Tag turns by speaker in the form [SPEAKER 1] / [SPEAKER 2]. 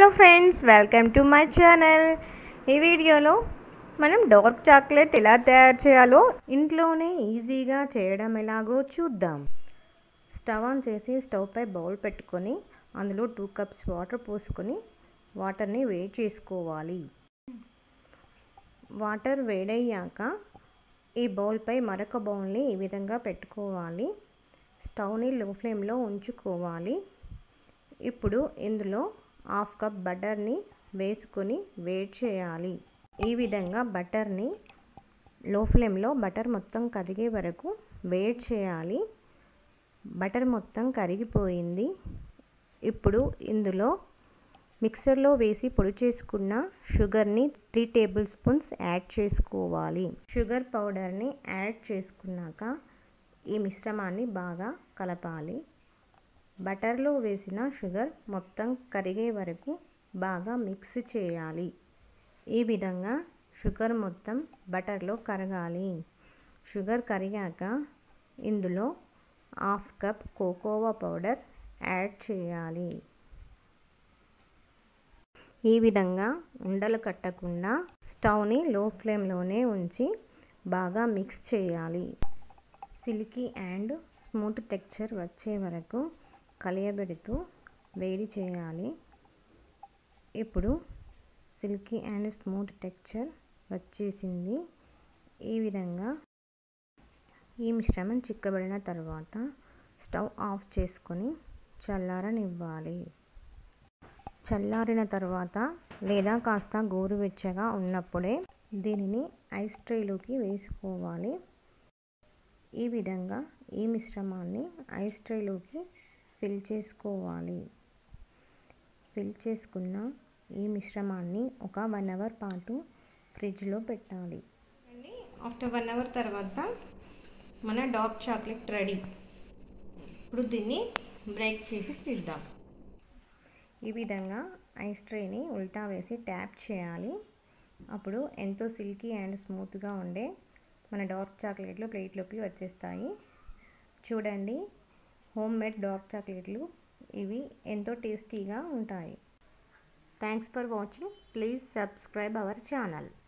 [SPEAKER 1] hello friends welcome to my channel ఈ వీడియోలో మనం డార్క్ చాక్లెట్ ఎలా తయారు చేయాలో ఇంట్లోనే ఈజీగా చేయడం ఎలాగో చూద్దాం స్టవ్ ఆన్ చేసి స్టవ్ పై బౌల్ పెట్టుకొని అందులో టూ కప్స్ వాటర్ పోసుకొని వాటర్ని వేడి చేసుకోవాలి వాటర్ వేడయ్యాక ఈ బౌల్పై మరొక బౌల్ని ఈ విధంగా పెట్టుకోవాలి స్టవ్ని లో ఫ్లేమ్లో ఉంచుకోవాలి ఇప్పుడు ఇందులో హాఫ్ కప్ బటర్ని వేసుకొని వేడి చేయాలి ఈ విధంగా బటర్ని లో ఫ్లేమ్లో బటర్ మొత్తం కరిగే వరకు వేడి చేయాలి బటర్ మొత్తం కరిగిపోయింది ఇప్పుడు ఇందులో మిక్సర్లో వేసి పొడి చేసుకున్న షుగర్ని త్రీ టేబుల్ స్పూన్స్ యాడ్ చేసుకోవాలి షుగర్ పౌడర్ని యాడ్ చేసుకున్నాక ఈ మిశ్రమాన్ని బాగా కలపాలి బటర్లో వేసిన షుగర్ మొత్తం కరిగే వరకు బాగా మిక్స్ చేయాలి ఈ విధంగా షుగర్ మొత్తం బటర్లో కరగాలి షుగర్ కరిగాక ఇందులో half cup cocoa powder add చేయాలి ఈ విధంగా ఉండలు కట్టకుండా స్టవ్ని లో ఫ్లేమ్లోనే ఉంచి బాగా మిక్స్ చేయాలి సిల్కీ అండ్ స్మూత్ టెక్చర్ వచ్చే వరకు కలియబెడుతూ వేడి చేయాలి ఇప్పుడు సిల్కీ అండ్ స్మూత్ టెక్చర్ వచ్చేసింది ఈ విధంగా ఈ మిశ్రమం చిక్కబడిన తర్వాత స్టవ్ ఆఫ్ చేసుకొని చల్లారనివ్వాలి చల్లారిన తర్వాత లేదా కాస్త గోరువెచ్చగా ఉన్నప్పుడే దీనిని ఐస్ ట్రేలోకి వేసుకోవాలి ఈ విధంగా ఈ మిశ్రమాన్ని ఐస్ ట్రేలోకి ఫిల్ చేసుకోవాలి ఫిల్ చేసుకున్న ఈ మిశ్రమాన్ని ఒక వన్ అవర్ పాటు ఫ్రిడ్జ్లో పెట్టాలి ఆఫ్టర్ వన్ అవర్ తర్వాత మన డార్క్ చాక్లెట్ రెడీ ఇప్పుడు దీన్ని బ్రేక్ చేసి తీద్దాం ఈ విధంగా ఐస్ ట్రేని ఉల్టా వేసి ట్యాప్ చేయాలి అప్పుడు ఎంతో సిల్కీ అండ్ స్మూత్గా ఉండే మన డార్క్ చాక్లెట్లు ప్లేట్లోకి వచ్చేస్తాయి చూడండి హోమ్ మేడ్ డార్క్ చాక్లెట్లు ఇవి ఎంతో టేస్టీగా ఉంటాయి thanks for watching please subscribe our channel